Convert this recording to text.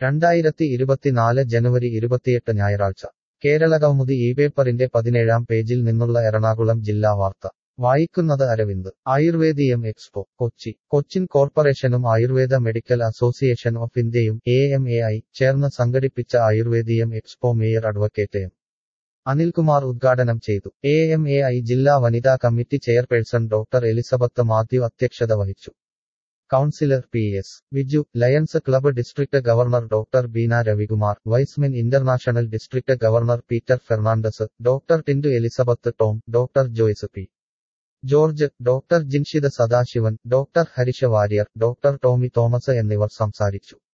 രണ്ടായിരത്തി ഇരുപത്തിനാല് ജനുവരി ഇരുപത്തിയെട്ട് ഞായറാഴ്ച കേരളകൗമുദി ഈ പേപ്പറിന്റെ പതിനേഴാം പേജിൽ നിന്നുള്ള എറണാകുളം ജില്ലാ വാർത്ത വായിക്കുന്നത് അരവിന്ദ് ആയുർവേദിയം എക്സ്പോ കൊച്ചി കൊച്ചിൻ കോർപ്പറേഷനും ആയുർവേദ മെഡിക്കൽ അസോസിയേഷൻ ഓഫ് ഇന്ത്യയും എ എം എ ഐ ചേർന്ന് സംഘടിപ്പിച്ച Ayurvediyam expo mayor advocate M Anilkumar ഉദ്ഘാടനം ചെയ്തു എ എം എ ഐ ജില്ലാ വനിതാ committee chairperson doctor Elizabeth Mathew അധ്യക്ഷത വഹിച്ചു councillor P S Viju Lions club district governor doctor Beena Ravikumar Y's Men international district governor Peter Fernandez doctor Tindu Elizabeth Tom doctor Joyce P George doctor Jinshid Sadasivan doctor Harisha Warrier doctor Tomy Thomas എന്നിവർ സംസാരിച്ചു